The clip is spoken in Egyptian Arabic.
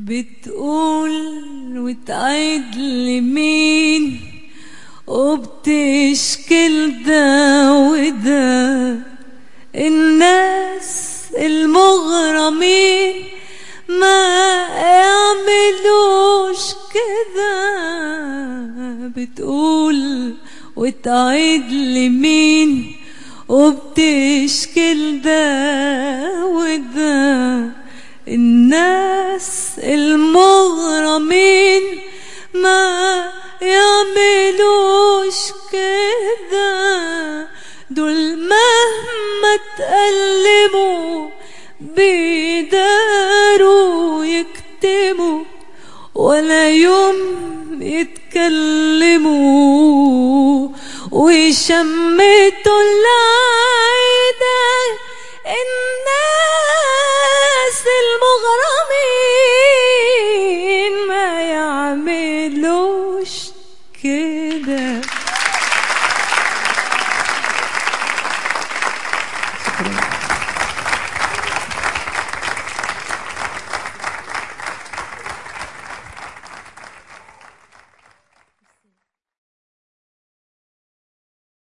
بتقول وتعيد لمين وبتشكل ده وده الناس المغرمين ما يعملوش كده بتقول وتعيد لمين وبتشكل ده وده الناس المغرمين ما يعملوش كده دول مهما تقلبوا بيداروا يكتموا ولا يوم يتكلموا ويشمتوا العيدة الناس المغرمين ما يعملوش كده شكرا